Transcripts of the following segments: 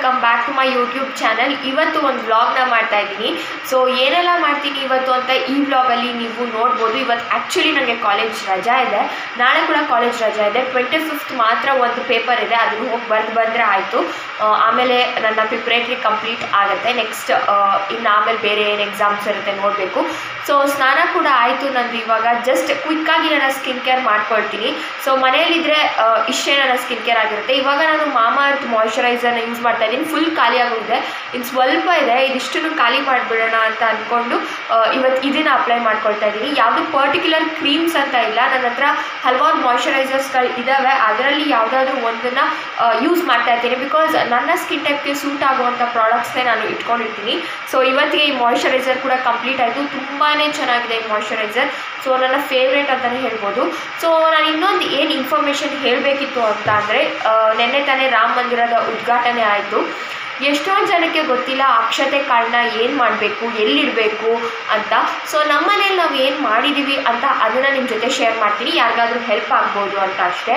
welcome back to my YouTube channel ಇವತ್ತು ಒಂದು ವ್ಲಾಗ್ನ ಮಾಡ್ತಾ ಇದ್ದೀನಿ ಸೊ ಏನೆಲ್ಲ ಮಾಡ್ತೀನಿ ಇವತ್ತು ಅಂತ ಈ ವ್ಲಾಗಲ್ಲಿ ನೀವು ನೋಡ್ಬೋದು ಇವತ್ತು ಆ್ಯಕ್ಚುಲಿ ನನಗೆ ಕಾಲೇಜ್ ರಜಾ ಇದೆ ನಾಳೆ ಕೂಡ ಕಾಲೇಜ್ ರಜಾ ಇದೆ ಟ್ವೆಂಟಿ ಫಿಫ್ತ್ ಮಾತ್ರ ಒಂದು ಪೇಪರ್ ಇದೆ ಅದನ್ನು ಹೋಗಿ ಬರೆದು ಬಂದರೆ ಆಯಿತು ಆಮೇಲೆ ನನ್ನ ಪ್ರಿಪ್ರೇಟ್ರಿ ಕಂಪ್ಲೀಟ್ ಆಗುತ್ತೆ ನೆಕ್ಸ್ಟ್ ಇನ್ನು ಆಮೇಲೆ ಬೇರೆ ಏನು ಎಕ್ಸಾಮ್ಸ್ ಇರುತ್ತೆ ನೋಡಬೇಕು ಸೊ ಸ್ನಾನ ಕೂಡ ಆಯಿತು ನಂದು ಇವಾಗ ಜಸ್ಟ್ ಕ್ವಿಕ್ಕಾಗಿ ನನ್ನ ಸ್ಕಿನ್ ಕೇರ್ ಮಾಡ್ಕೊಳ್ತೀನಿ ಸೊ ಮನೆಯಲ್ಲಿದ್ದರೆ ಇಷ್ಟೇ ನನ್ನ ಸ್ಕಿನ್ ಕೇರ್ ಆಗಿರುತ್ತೆ ಇವಾಗ ನಾನು ಮಾಮಾ ಅರ್ತ್ ಮಾಯ್ಶ್ಚರೈಸರ್ನ ಯೂಸ್ ಮಾಡ್ತಾ ಇದ್ದೀನಿ ಫುಲ್ ಖಾಲಿ ಆಗೋಗಿದೆ ಇನ್ನು ಸ್ವಲ್ಪ ಇದೆ ಇದಿಷ್ಟನ್ನು ಖಾಲಿ ಮಾಡಿಬಿಡೋಣ ಅಂತ ಅಂದ್ಕೊಂಡು ಇವತ್ತು ಇದನ್ನು ಅಪ್ಲೈ ಮಾಡ್ಕೊಳ್ತಾ ಇದ್ದೀನಿ ಯಾವುದು ಪರ್ಟಿಕ್ಯುಲರ್ ಕ್ರೀಮ್ಸ್ ಅಂತ ಇಲ್ಲ ನನ್ನ ಹತ್ರ ಹಲವಾರು ಮಾಯ್ಶ್ಚರೈಸರ್ಸ್ಗಳು ಇದ್ದಾವೆ ಅದರಲ್ಲಿ ಯಾವುದಾದ್ರೂ ಒಂದನ್ನು ಯೂಸ್ ಮಾಡ್ತಾ ಇರ್ತೀನಿ ಬಿಕಾಸ್ ನನ್ನ ಸ್ಕಿನ್ ಟೈಪ್ಗೆ ಸೂಟ್ ಆಗುವಂಥ ಪ್ರಾಡಕ್ಟ್ಸ್ನೇ ನಾನು ಇಟ್ಕೊಂಡಿರ್ತೀನಿ ಸೊ ಇವತ್ತಿಗೆ ಈ ಮಾಯ್ಶ್ಚರೈಸರ್ ಕೂಡ ಕಂಪ್ಲೀಟ್ ಆಯಿತು ತುಂಬಾ ಚೆನ್ನಾಗಿದೆ ಈ ಮಾಯ್ಶ್ಚರೈಸರ್ ಸೊ ನನ್ನ ಫೇವ್ರೇಟ್ ಅಂತಲೇ ಹೇಳ್ಬೋದು ಸೊ ನಾನು ಇನ್ನೊಂದು ಏನು ಇನ್ಫಾರ್ಮೇಷನ್ ಹೇಳಬೇಕಿತ್ತು ಅಂತ ಅಂದರೆ ನಿನ್ನೆ ತಾನೇ ರಾಮ ಮಂದಿರದ ಉದ್ಘಾಟನೆ ಆಯಿತು ಎಷ್ಟೊಂದು ಜನಕ್ಕೆ ಗೊತ್ತಿಲ್ಲ ಅಕ್ಷತೆ ಕಾಳನ್ನ ಏನು ಮಾಡಬೇಕು ಎಲ್ಲಿಡಬೇಕು ಅಂತ ಸೊ ನಮ್ಮ ಮನೇಲಿ ನಾವು ಏನು ಮಾಡಿದ್ದೀವಿ ಅಂತ ಅದನ್ನು ನಿಮ್ಮ ಜೊತೆ ಶೇರ್ ಮಾಡ್ತೀನಿ ಯಾರಿಗಾದ್ರೂ ಹೆಲ್ಪ್ ಆಗ್ಬೋದು ಅಂತ ಅಷ್ಟೇ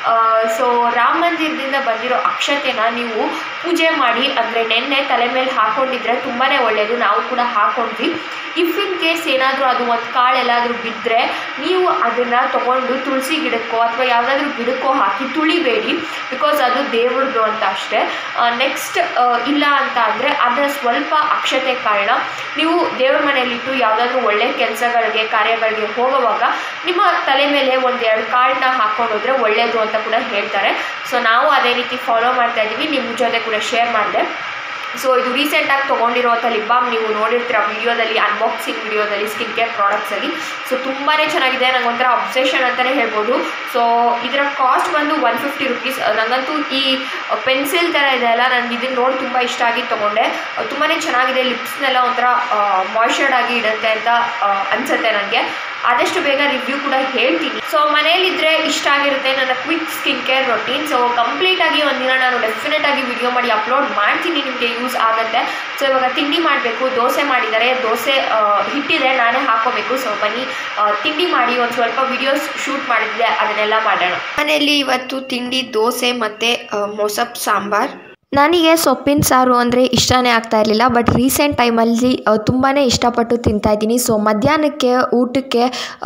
ಸೊ ರಾಮ ಮಂದಿರದಿಂದ ಬಂದಿರೋ ಅಕ್ಷತೆನ ನೀವು ಪೂಜೆ ಮಾಡಿ ಅಂದರೆ ನೆನ್ನೆ ತಲೆ ಮೇಲೆ ಹಾಕ್ಕೊಂಡಿದ್ರೆ ತುಂಬಾ ಒಳ್ಳೆಯದು ನಾವು ಕೂಡ ಹಾಕ್ಕೊಂಡ್ವಿ ಇಫ್ ಇನ್ ಕೇಸ್ ಏನಾದರೂ ಅದು ಒಂದು ಕಾಳು ಎಲ್ಲಾದರೂ ಬಿದ್ದರೆ ನೀವು ಅದನ್ನು ತೊಗೊಂಡು ತುಳಸಿ ಗಿಡಕ್ಕೋ ಅಥವಾ ಯಾವುದಾದ್ರೂ ಗಿಡಕ್ಕೋ ಹಾಕಿ ತುಳಿಬೇಡಿ ಬಿಕಾಸ್ ಅದು ದೇವ್ರದ್ದು ಅಂತ ಅಷ್ಟೇ ನೆಕ್ಸ್ಟ್ ಇಲ್ಲ ಅಂತ ಅಂದರೆ ಅದರ ಸ್ವಲ್ಪ ಅಕ್ಷತೆ ಕಾರಣ ನೀವು ದೇವ್ರ ಮನೆಯಲ್ಲಿಟ್ಟು ಯಾವುದಾದ್ರೂ ಒಳ್ಳೆಯ ಕೆಲಸಗಳಿಗೆ ಕಾರ್ಯಗಳಿಗೆ ಹೋಗುವಾಗ ನಿಮ್ಮ ತಲೆ ಮೇಲೆ ಒಂದೆರಡು ಕಾಳನ್ನ ಹಾಕೊಂಡು ಹೋದರೆ ಒಳ್ಳೆಯದು ಅಂತ ಕೂಡ ಹೇಳ್ತಾರೆ ಸೊ ನಾವು ಅದೇ ರೀತಿ ಫಾಲೋ ಮಾಡ್ತಾ ಇದ್ದೀವಿ ನಿಮ್ಮ ಜೊತೆ ಕೂಡ ಶೇರ್ ಮಾಡಿದೆ ಸೊ ಇದು ರೀಸೆಂಟಾಗಿ ತೊಗೊಂಡಿರುವಂಥ ಲಿಪ್ ಬಾಮ್ ನೀವು ನೋಡಿರ್ತೀರ ವಿಡಿಯೋದಲ್ಲಿ ಅನ್ಬಾಕ್ಸಿಂಗ್ ವಿಡಿಯೋದಲ್ಲಿ ಸ್ಕಿನ್ ಕೇರ್ ಪ್ರಾಡಕ್ಟ್ಸಲ್ಲಿ ಸೊ ತುಂಬಾ ಚೆನ್ನಾಗಿದೆ ನಂಗೆ ಒಂಥರ ಅಬ್ಸೆಷನ್ ಅಂತಲೇ ಹೇಳ್ಬೋದು ಸೊ ಇದರ ಕಾಸ್ಟ್ ಬಂದು ಒನ್ ಫಿಫ್ಟಿ ರುಪೀಸ್ ನನಗಂತೂ ಈ ಪೆನ್ಸಿಲ್ ಥರ ಇದೆ ಅಲ್ಲ ನನಗೆ ಇದನ್ನು ನೋಡಿ ತುಂಬ ಇಷ್ಟ ಆಗಿ ತೊಗೊಂಡೆ ತುಂಬಾ ಚೆನ್ನಾಗಿದೆ ಲಿಪ್ಸ್ನೆಲ್ಲ ಒಂಥರ ಮಾಯ್ಶ್ಚರ್ಡ್ ಆಗಿ ಇಡುತ್ತೆ ಅಂತ ಅನಿಸುತ್ತೆ ನನಗೆ ಆದಷ್ಟು ಬೇಗ ರಿವ್ಯೂ ಕೂಡ ಹೇಳ್ತೀನಿ ಸೊ ಮನೇಲಿದ್ದರೆ ಇಷ್ಟ ಆಗಿರುತ್ತೆ ನನ್ನ quick skin care routine so ಕಂಪ್ಲೀಟಾಗಿ ಒಂದಿನ ನಾನು ಡೆಫಿನೆಟ್ ಆಗಿ ವಿಡಿಯೋ ಮಾಡಿ ಅಪ್ಲೋಡ್ ಮಾಡ್ತೀನಿ ನಿಮಗೆ ಯೂಸ್ ಆಗುತ್ತೆ ಸೊ ಇವಾಗ ತಿಂಡಿ ಮಾಡಬೇಕು ದೋಸೆ ಮಾಡಿದ್ದಾರೆ ದೋಸೆ ಹಿಟ್ಟಿದೆ ನಾನೇ ಹಾಕೋಬೇಕು ಸೊ ಬನ್ನಿ ತಿಂಡಿ ಮಾಡಿ ಒಂದು ಸ್ವಲ್ಪ ವಿಡಿಯೋಸ್ ಶೂಟ್ ಮಾಡಿದ್ದೆ ಅದನ್ನೆಲ್ಲ ಮಾಡೋಣ ಮನೆಯಲ್ಲಿ ಇವತ್ತು ತಿಂಡಿ ದೋಸೆ ಮತ್ತು ಮೊಸಪ್ ಸಾಂಬಾರ್ ನನಗೆ ಸೊಪ್ಪಿನ ಸಾರು ಅಂದರೆ ಇಷ್ಟನೇ ಆಗ್ತಾ ಇರಲಿಲ್ಲ ಬಟ್ ರೀಸೆಂಟ್ ಟೈಮಲ್ಲಿ ತುಂಬಾ ಇಷ್ಟಪಟ್ಟು ತಿಂತಾಯಿದ್ದೀನಿ ಸೊ ಮಧ್ಯಾಹ್ನಕ್ಕೆ ಊಟಕ್ಕೆ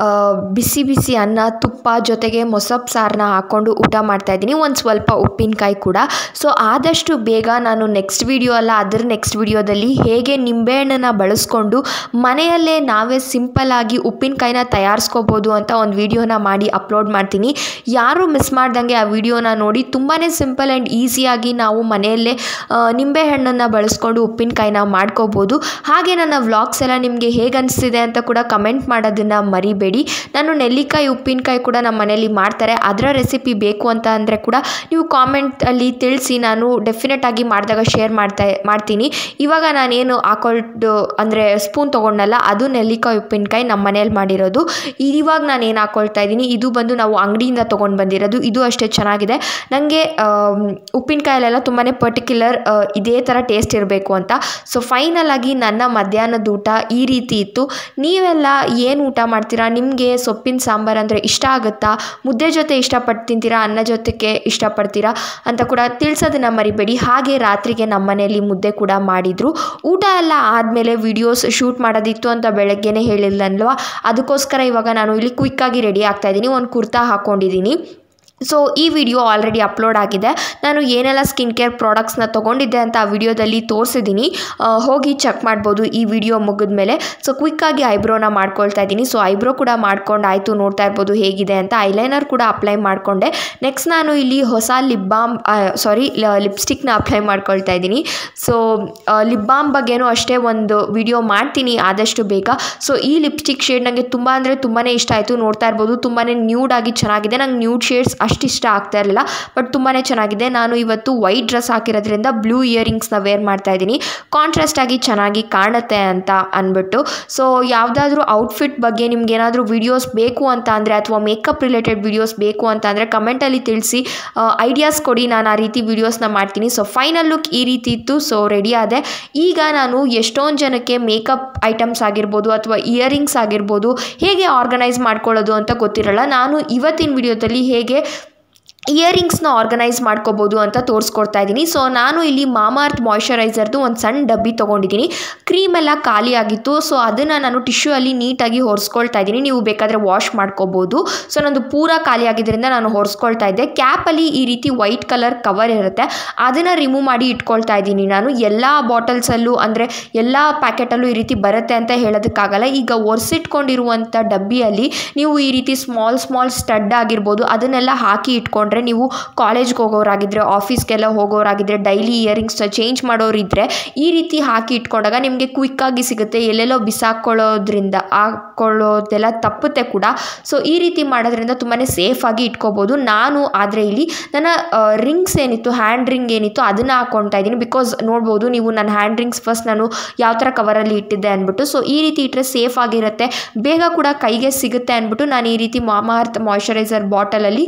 ಬಿಸಿ ಬಿಸಿ ಅನ್ನ ತುಪ್ಪ ಜೊತೆಗೆ ಮೊಸಪ್ ಸಾರನ್ನ ಹಾಕ್ಕೊಂಡು ಊಟ ಮಾಡ್ತಾಯಿದ್ದೀನಿ ಒಂದು ಸ್ವಲ್ಪ ಉಪ್ಪಿನಕಾಯಿ ಕೂಡ ಸೊ ಆದಷ್ಟು ಬೇಗ ನಾನು ನೆಕ್ಸ್ಟ್ ವಿಡಿಯೋ ಅಲ್ಲ ಅದರ ನೆಕ್ಸ್ಟ್ ವಿಡಿಯೋದಲ್ಲಿ ಹೇಗೆ ನಿಂಬೆಹಣ್ಣನ್ನು ಬಳಸ್ಕೊಂಡು ಮನೆಯಲ್ಲೇ ನಾವೇ ಸಿಂಪಲ್ಲಾಗಿ ಉಪ್ಪಿನಕಾಯಿನ ತಯಾರಿಸ್ಕೋಬೋದು ಅಂತ ಒಂದು ವಿಡಿಯೋನ ಮಾಡಿ ಅಪ್ಲೋಡ್ ಮಾಡ್ತೀನಿ ಯಾರೂ ಮಿಸ್ ಮಾಡ್ದಂಗೆ ಆ ವಿಡಿಯೋನ ನೋಡಿ ತುಂಬಾ ಸಿಂಪಲ್ ಆ್ಯಂಡ್ ಈಸಿಯಾಗಿ ನಾವು ಮನೆಯಲ್ಲೇ ನಿಂಬೆಹಣ್ಣನ್ನು ಬಳಸ್ಕೊಂಡು ಉಪ್ಪಿನಕಾಯಿನ ಮಾಡ್ಕೋಬೋದು ಹಾಗೆ ನನ್ನ ವ್ಲಾಗ್ಸ್ ಎಲ್ಲ ನಿಮಗೆ ಹೇಗೆ ಅನಿಸ್ತಿದೆ ಅಂತ ಕೂಡ ಕಮೆಂಟ್ ಮಾಡೋದನ್ನು ಮರಿಬೇಡಿ ನಾನು ನೆಲ್ಲಿಕಾಯಿ ಉಪ್ಪಿನಕಾಯಿ ಕೂಡ ನಮ್ಮ ಮನೇಲಿ ಮಾಡ್ತಾರೆ ಅದರ ರೆಸಿಪಿ ಬೇಕು ಅಂತ ಅಂದರೆ ಕೂಡ ನೀವು ಕಾಮೆಂಟಲ್ಲಿ ತಿಳಿಸಿ ನಾನು ಡೆಫಿನೆಟ್ ಆಗಿ ಮಾಡಿದಾಗ ಶೇರ್ ಮಾಡ್ತಾ ಮಾಡ್ತೀನಿ ಇವಾಗ ನಾನೇನು ಹಾಕೊಂಡು ಅಂದರೆ ಸ್ಪೂನ್ ತೊಗೊಂಡಲ್ಲ ಅದು ನೆಲ್ಲಿಕಾಯಿ ಉಪ್ಪಿನಕಾಯಿ ನಮ್ಮ ಮನೇಲಿ ಮಾಡಿರೋದು ಇವಾಗ ನಾನು ಏನು ಹಾಕ್ಕೊಳ್ತಾ ಇದ್ದೀನಿ ಇದು ಬಂದು ನಾವು ಅಂಗಡಿಯಿಂದ ತೊಗೊಂಡು ಬಂದಿರೋದು ಇದು ಅಷ್ಟೇ ಚೆನ್ನಾಗಿದೆ ನನಗೆ ಉಪ್ಪಿನಕಾಯಲ್ಲೆಲ್ಲ ತುಂಬಾ ಪರ್ಟಿಕ್ಯುಲರ್ ಇದೇ ಥರ ಟೇಸ್ಟ್ ಇರಬೇಕು ಅಂತ ಸೊ ಫೈನಲ್ ಆಗಿ ನನ್ನ ಮಧ್ಯಾಹ್ನದ ಊಟ ಈ ರೀತಿ ಇತ್ತು ನೀವೆಲ್ಲ ಏನು ಊಟ ಮಾಡ್ತೀರಾ ನಿಮಗೆ ಸೊಪ್ಪಿನ ಸಾಂಬಾರು ಅಂದರೆ ಇಷ್ಟ ಆಗುತ್ತಾ ಮುದ್ದೆ ಜೊತೆ ಇಷ್ಟಪಟ್ಟು ತಿಂತೀರಾ ಅನ್ನ ಜೊತೆಗೆ ಇಷ್ಟಪಡ್ತೀರಾ ಅಂತ ಕೂಡ ತಿಳಿಸೋದನ್ನ ಮರಿಬೇಡಿ ಹಾಗೆ ರಾತ್ರಿಗೆ ನಮ್ಮ ಮನೆಯಲ್ಲಿ ಮುದ್ದೆ ಕೂಡ ಮಾಡಿದರು ಊಟ ಎಲ್ಲ ಆದಮೇಲೆ ವಿಡಿಯೋಸ್ ಶೂಟ್ ಮಾಡೋದಿತ್ತು ಅಂತ ಬೆಳಗ್ಗೆನೇ ಹೇಳಿಲ್ಲಲ್ವಾ ಅದಕ್ಕೋಸ್ಕರ ಇವಾಗ ನಾನು ಇಲ್ಲಿ ಕ್ವಿಕ್ಕಾಗಿ ರೆಡಿ ಆಗ್ತಾಯಿದ್ದೀನಿ ಒಂದು ಕುರ್ತಾ ಹಾಕ್ಕೊಂಡಿದ್ದೀನಿ ಸೊ ಈ ವಿಡಿಯೋ ಆಲ್ರೆಡಿ ಅಪ್ಲೋಡ್ ಆಗಿದೆ ನಾನು ಏನೆಲ್ಲ ಸ್ಕಿನ್ ಕೇರ್ ಪ್ರಾಡಕ್ಟ್ಸ್ನ ತೊಗೊಂಡಿದ್ದೆ ಅಂತ ಆ ವಿಡಿಯೋದಲ್ಲಿ ತೋರಿಸಿದ್ದೀನಿ ಹೋಗಿ ಚೆಕ್ ಮಾಡ್ಬೋದು ಈ ವಿಡಿಯೋ ಮುಗಿದ ಮೇಲೆ ಸೊ ಕ್ವಿಕ್ಕಾಗಿ ಐಬ್ರೋನ ಮಾಡ್ಕೊಳ್ತಾ ಇದ್ದೀನಿ ಸೊ ಐಬ್ರೋ ಕೂಡ ಮಾಡ್ಕೊಂಡು ಆಯಿತು ನೋಡ್ತಾ ಇರ್ಬೋದು ಹೇಗಿದೆ ಅಂತ ಐಲೈನರ್ ಕೂಡ ಅಪ್ಲೈ ಮಾಡಿಕೊಂಡೆ ನೆಕ್ಸ್ಟ್ ನಾನು ಇಲ್ಲಿ ಹೊಸ ಲಿಪ್ ಬಾಮ್ ಸಾರಿ ಲಿಪ್ಸ್ಟಿಕ್ನ ಅಪ್ಲೈ ಮಾಡ್ಕೊಳ್ತಾ ಇದ್ದೀನಿ ಸೊ ಲಿಪ್ ಬಾಮ್ ಬಗ್ಗೆನೂ ಅಷ್ಟೇ ಒಂದು ವಿಡಿಯೋ ಮಾಡ್ತೀನಿ ಆದಷ್ಟು ಬೇಗ ಸೊ ಈ ಲಿಪ್ಸ್ಟಿಕ್ ಶೇಡ್ ನನಗೆ ತುಂಬ ಅಂದರೆ ತುಂಬಾ ಇಷ್ಟ ಆಯಿತು ನೋಡ್ತಾ ಇರ್ಬೋದು ತುಂಬಾ ನ್ಯೂಡ್ ಆಗಿ ಚೆನ್ನಾಗಿದೆ ನಂಗೆ ನ್ಯೂಡ್ ಶೇಡ್ಸ್ ಅಷ್ಟು ಇಷ್ಟ ಆಗ್ತಾ ಇರಲಿಲ್ಲ ಬಟ್ ತುಂಬಾ ಚೆನ್ನಾಗಿದೆ ನಾನು ಇವತ್ತು ವೈಟ್ ಡ್ರೆಸ್ ಹಾಕಿರೋದ್ರಿಂದ ಬ್ಲೂ ಇಯರಿಂಗ್ಸ್ನ ವೇರ್ ಮಾಡ್ತಾ ಇದ್ದೀನಿ ಕಾಂಟ್ರಾಸ್ಟ್ ಆಗಿ ಚೆನ್ನಾಗಿ ಕಾಣುತ್ತೆ ಅಂತ ಅಂದ್ಬಿಟ್ಟು ಸೊ ಯಾವುದಾದ್ರೂ ಔಟ್ಫಿಟ್ ಬಗ್ಗೆ ನಿಮ್ಗೆ ಏನಾದರೂ ವಿಡಿಯೋಸ್ ಬೇಕು ಅಂತ ಅಂದರೆ ಅಥವಾ ಮೇಕಪ್ ರಿಲೇಟೆಡ್ ವಿಡಿಯೋಸ್ ಬೇಕು ಅಂತ ಅಂದರೆ ಕಮೆಂಟಲ್ಲಿ ತಿಳಿಸಿ ಐಡಿಯಾಸ್ ಕೊಡಿ ನಾನು ಆ ರೀತಿ ವಿಡಿಯೋಸ್ನ ಮಾಡ್ತೀನಿ ಸೊ ಫೈನಲ್ ಲುಕ್ ಈ ರೀತಿ ಇತ್ತು ಸೊ ರೆಡಿ ಆದೆ ಈಗ ನಾನು ಎಷ್ಟೊಂದು ಜನಕ್ಕೆ ಮೇಕಪ್ ಐಟಮ್ಸ್ ಆಗಿರ್ಬೋದು ಅಥವಾ ಇಯರಿಂಗ್ಸ್ ಆಗಿರ್ಬೋದು ಹೇಗೆ ಆರ್ಗನೈಸ್ ಮಾಡ್ಕೊಳ್ಳೋದು ಅಂತ ಗೊತ್ತಿರಲ್ಲ ನಾನು ಇವತ್ತಿನ ವಿಡಿಯೋದಲ್ಲಿ ಹೇಗೆ ಇಯರಿಂಗ್ಸ್ನ ಆರ್ಗನೈಸ್ ಮಾಡ್ಕೋಬೋದು ಅಂತ ತೋರಿಸ್ಕೊಡ್ತಾ ಇದ್ದೀನಿ ಸೊ ನಾನು ಇಲ್ಲಿ ಮಾಮಾರ್ತ್ ಮಾಯ್ಶ್ಚರೈಸರ್ದು ಒಂದು ಸಣ್ಣ ಡಬ್ಬಿ ತೊಗೊಂಡಿದ್ದೀನಿ ಕ್ರೀಮ್ ಎಲ್ಲ ಖಾಲಿ ಆಗಿತ್ತು ಸೊ ಅದನ್ನು ನಾನು ಟಿಶ್ಯೂ ಅಲ್ಲಿ ನೀಟಾಗಿ ಹೊರಿಸ್ಕೊಳ್ತಾ ಇದ್ದೀನಿ ನೀವು ಬೇಕಾದರೆ ವಾಶ್ ಮಾಡ್ಕೋಬೋದು ಸೊ ನಂದು ಪೂರ ಖಾಲಿ ಆಗಿದ್ದರಿಂದ ನಾನು ಹೊರಿಸ್ಕೊಳ್ತಾ ಇದ್ದೆ ಕ್ಯಾಪಲ್ಲಿ ಈ ರೀತಿ ವೈಟ್ ಕಲರ್ ಕವರ್ ಇರುತ್ತೆ ಅದನ್ನು ರಿಮೂವ್ ಮಾಡಿ ಇಟ್ಕೊಳ್ತಾ ಇದ್ದೀನಿ ನಾನು ಎಲ್ಲ ಬಾಟಲ್ಸಲ್ಲೂ ಅಂದರೆ ಎಲ್ಲ ಪ್ಯಾಕೆಟಲ್ಲೂ ಈ ರೀತಿ ಬರುತ್ತೆ ಅಂತ ಹೇಳೋದಕ್ಕಾಗಲ್ಲ ಈಗ ಒರೆಸಿಟ್ಕೊಂಡಿರುವಂಥ ಡಬ್ಬಿಯಲ್ಲಿ ನೀವು ಈ ರೀತಿ ಸ್ಮಾಲ್ ಸ್ಮಾಲ್ ಸ್ಟಡ್ ಆಗಿರ್ಬೋದು ಅದನ್ನೆಲ್ಲ ಹಾಕಿ ಇಟ್ಕೊಂಡ್ರೆ ನೀವು ಕಾಲೇಜ್ಗೆ ಹೋಗೋರಾಗಿದ್ದರೆ ಆಫೀಸ್ಗೆಲ್ಲ ಹೋಗೋರಾಗಿದ್ದರೆ ಡೈಲಿ ಇಯರಿಂಗ್ಸ್ ಚೇಂಜ್ ಮಾಡೋರಿದ್ದರೆ ಈ ರೀತಿ ಹಾಕಿ ಇಟ್ಕೊಂಡಾಗ ನಿಮಗೆ ಕ್ವಿಕ್ಕಾಗಿ ಸಿಗುತ್ತೆ ಎಲ್ಲೆಲ್ಲೋ ಬಿಸಾಕೊಳ್ಳೋದ್ರಿಂದ ಹಾಕೊಳ್ಳೋದೆಲ್ಲ ತಪ್ಪುತ್ತೆ ಕೂಡ ಸೊ ಈ ರೀತಿ ಮಾಡೋದ್ರಿಂದ ತುಂಬಾ ಸೇಫಾಗಿ ಇಟ್ಕೋಬೋದು ನಾನು ಆದರೆ ಇಲ್ಲಿ ನನ್ನ ರಿಂಗ್ಸ್ ಏನಿತ್ತು ಹ್ಯಾಂಡ್ ರಿಂಗ್ ಏನಿತ್ತು ಅದನ್ನು ಹಾಕ್ಕೊಳ್ತಾ ಇದ್ದೀನಿ ಬಿಕಾಸ್ ನೋಡ್ಬೋದು ನೀವು ನನ್ನ ಹ್ಯಾಂಡ್ ರಿಂಗ್ಸ್ ಫಸ್ಟ್ ನಾನು ಯಾವ ಥರ ಕವರಲ್ಲಿ ಇಟ್ಟಿದ್ದೆ ಅಂದ್ಬಿಟ್ಟು ಸೊ ಈ ರೀತಿ ಇಟ್ಟರೆ ಸೇಫ್ ಆಗಿರುತ್ತೆ ಬೇಗ ಕೂಡ ಕೈಗೆ ಸಿಗುತ್ತೆ ಅಂದ್ಬಿಟ್ಟು ನಾನು ಈ ರೀತಿ ಮಾಮಾರ್ತ್ ಮಾಯ್ಶ್ಚರೈಸರ್ ಬಾಟಲಲ್ಲಿ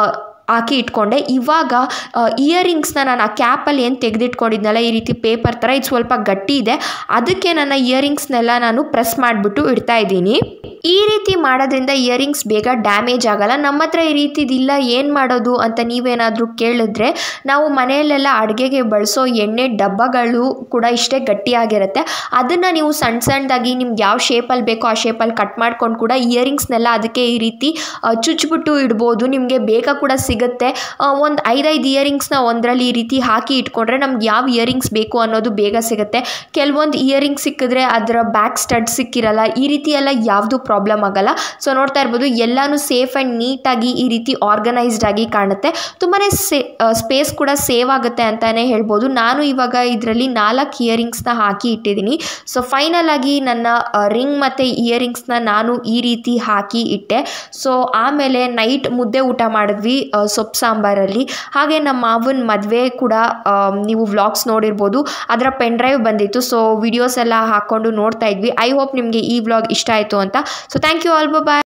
ಹಾಕಿ ಇಟ್ಕೊಂಡೆ ಇವಾಗ ಇಯರಿಂಗ್ಸ್ನ ನಾನು ಆ ಕ್ಯಾಪಲ್ಲಿ ಏನು ತೆಗೆದಿಟ್ಕೊಂಡಿದ್ನಲ್ಲ ಈ ರೀತಿ ಪೇಪರ್ ಥರ ಇದು ಸ್ವಲ್ಪ ಗಟ್ಟಿ ಇದೆ ಅದಕ್ಕೆ ನನ್ನ ಇಯರಿಂಗ್ಸ್ನೆಲ್ಲ ನಾನು ಪ್ರೆಸ್ ಮಾಡಿಬಿಟ್ಟು ಇಡ್ತಾ ಇದ್ದೀನಿ ಈ ರೀತಿ ಮಾಡೋದ್ರಿಂದ ಇಯರಿಂಗ್ಸ್ ಬೇಗ ಡ್ಯಾಮೇಜ್ ಆಗಲ್ಲ ನಮ್ಮ ಹತ್ರ ಈ ರೀತಿದಿಲ್ಲ ಏನು ಮಾಡೋದು ಅಂತ ನೀವೇನಾದರೂ ಕೇಳಿದ್ರೆ ನಾವು ಮನೆಯಲ್ಲೆಲ್ಲ ಅಡುಗೆಗೆ ಬಳಸೋ ಎಣ್ಣೆ ಡಬ್ಬಗಳು ಕೂಡ ಇಷ್ಟೇ ಗಟ್ಟಿಯಾಗಿರುತ್ತೆ ಅದನ್ನು ನೀವು ಸಣ್ಣ ಸಣ್ಣದಾಗಿ ನಿಮ್ಗೆ ಯಾವ ಶೇಪಲ್ಲಿ ಬೇಕೋ ಆ ಶೇಪಲ್ಲಿ ಕಟ್ ಮಾಡ್ಕೊಂಡು ಕೂಡ ಇಯರಿಂಗ್ಸ್ನೆಲ್ಲ ಅದಕ್ಕೆ ಈ ರೀತಿ ಚುಚ್ಚಿಬಿಟ್ಟು ಇಡ್ಬೋದು ನಿಮಗೆ ಬೇಗ ಕೂಡ ಸಿಗುತ್ತೆ ಒಂದು ಐದೈದು ಇಯರಿಂಗ್ಸ್ನ ಒಂದರಲ್ಲಿ ಈ ರೀತಿ ಹಾಕಿ ಇಟ್ಕೊಂಡ್ರೆ ನಮ್ಗೆ ಯಾವ ಇಯರಿಂಗ್ಸ್ ಬೇಕು ಅನ್ನೋದು ಬೇಗ ಸಿಗುತ್ತೆ ಕೆಲವೊಂದು ಇಯರಿಂಗ್ಸ್ ಸಿಕ್ಕಿದ್ರೆ ಅದರ ಬ್ಯಾಕ್ ಸ್ಟಡ್ ಸಿಕ್ಕಿರಲ್ಲ ಈ ರೀತಿ ಎಲ್ಲ ಯಾವುದು ಪ್ರಾಬ್ಲಮ್ ಆಗಲ್ಲ ಸೊ ನೋಡ್ತಾ ಇರ್ಬೋದು ಎಲ್ಲನೂ ಸೇಫ್ ಆ್ಯಂಡ್ ನೀಟಾಗಿ ಈ ರೀತಿ ಆರ್ಗನೈಸ್ಡ್ ಆಗಿ ಕಾಣುತ್ತೆ ತುಂಬಾ ಸೇ ಸ್ಪೇಸ್ ಕೂಡ ಸೇವ್ ಆಗುತ್ತೆ ಅಂತಲೇ ಹೇಳ್ಬೋದು ನಾನು ಇವಾಗ ಇದರಲ್ಲಿ ನಾಲ್ಕು ಇಯರಿಂಗ್ಸ್ನ ಹಾಕಿ ಇಟ್ಟಿದ್ದೀನಿ ಸೊ ಫೈನಲ್ ಆಗಿ ನನ್ನ ರಿಂಗ್ ಮತ್ತು ಇಯರಿಂಗ್ಸ್ನ ನಾನು ಈ ರೀತಿ ಹಾಕಿ ಇಟ್ಟೆ ಸೊ ಆಮೇಲೆ ನೈಟ್ ಮುದ್ದೆ ಊಟ ಮಾಡಿದ್ವಿ ಸೊಪ್ಪು ಸಾಂಬಾರಲ್ಲಿ ಹಾಗೆ ನಮ್ಮ ಮಾವನ ಮದುವೆ ಕೂಡ ನೀವು ವ್ಲಾಗ್ಸ್ ನೋಡಿರ್ಬೋದು ಅದರ ಪೆನ್ ಡ್ರೈವ್ ಬಂದಿತ್ತು ಸೊ ವಿಡಿಯೋಸ್ ಎಲ್ಲ ಹಾಕ್ಕೊಂಡು ನೋಡ್ತಾ ಇದ್ವಿ ಐ ಹೋಪ್ ನಿಮಗೆ ಈ ವ್ಲಾಗ್ ಇಷ್ಟ ಆಯಿತು ಅಂತ so thank you all bye